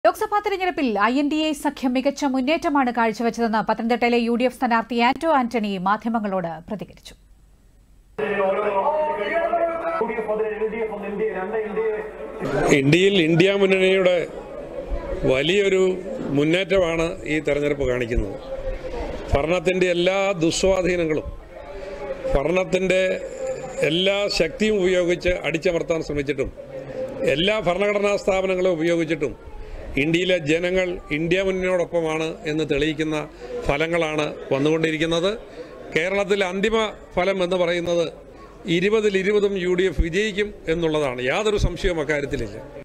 ലോക്സഭാ തെരഞ്ഞെടുപ്പിൽ I N D A സഖ്യം മികച്ച മുന്നേറ്റമാണ് കാഴ്ചവെച്ചതെന്ന് പത്തനംതിട്ടയിലെ യു ഡി എഫ് സ്ഥാനാർത്ഥി ആന്റോ ആന്റണി മാധ്യമങ്ങളോട് പ്രതികരിച്ചു ഇന്ത്യയിൽ ഇന്ത്യ മുന്നണിയുടെ വലിയൊരു മുന്നേറ്റമാണ് ഈ തെരഞ്ഞെടുപ്പ് കാണിക്കുന്നത് ഭരണത്തിൻ്റെ എല്ലാ ദുസ്വാധീനങ്ങളും ഭരണത്തിൻ്റെ എല്ലാ ശക്തിയും ഉപയോഗിച്ച് അടിച്ചമർത്താൻ ശ്രമിച്ചിട്ടും എല്ലാ ഭരണഘടനാ സ്ഥാപനങ്ങളും ഉപയോഗിച്ചിട്ടും ഇന്ത്യയിലെ ജനങ്ങൾ ഇന്ത്യ മുന്നണിയോടൊപ്പമാണ് എന്ന് തെളിയിക്കുന്ന ഫലങ്ങളാണ് വന്നുകൊണ്ടിരിക്കുന്നത് കേരളത്തിലെ അന്തിമ ഫലം എന്ന് പറയുന്നത് ഇരുപതിൽ ഇരുപതും യു ഡി എഫ് വിജയിക്കും എന്നുള്ളതാണ് യാതൊരു സംശയവും അക്കാര്യത്തിലില്ല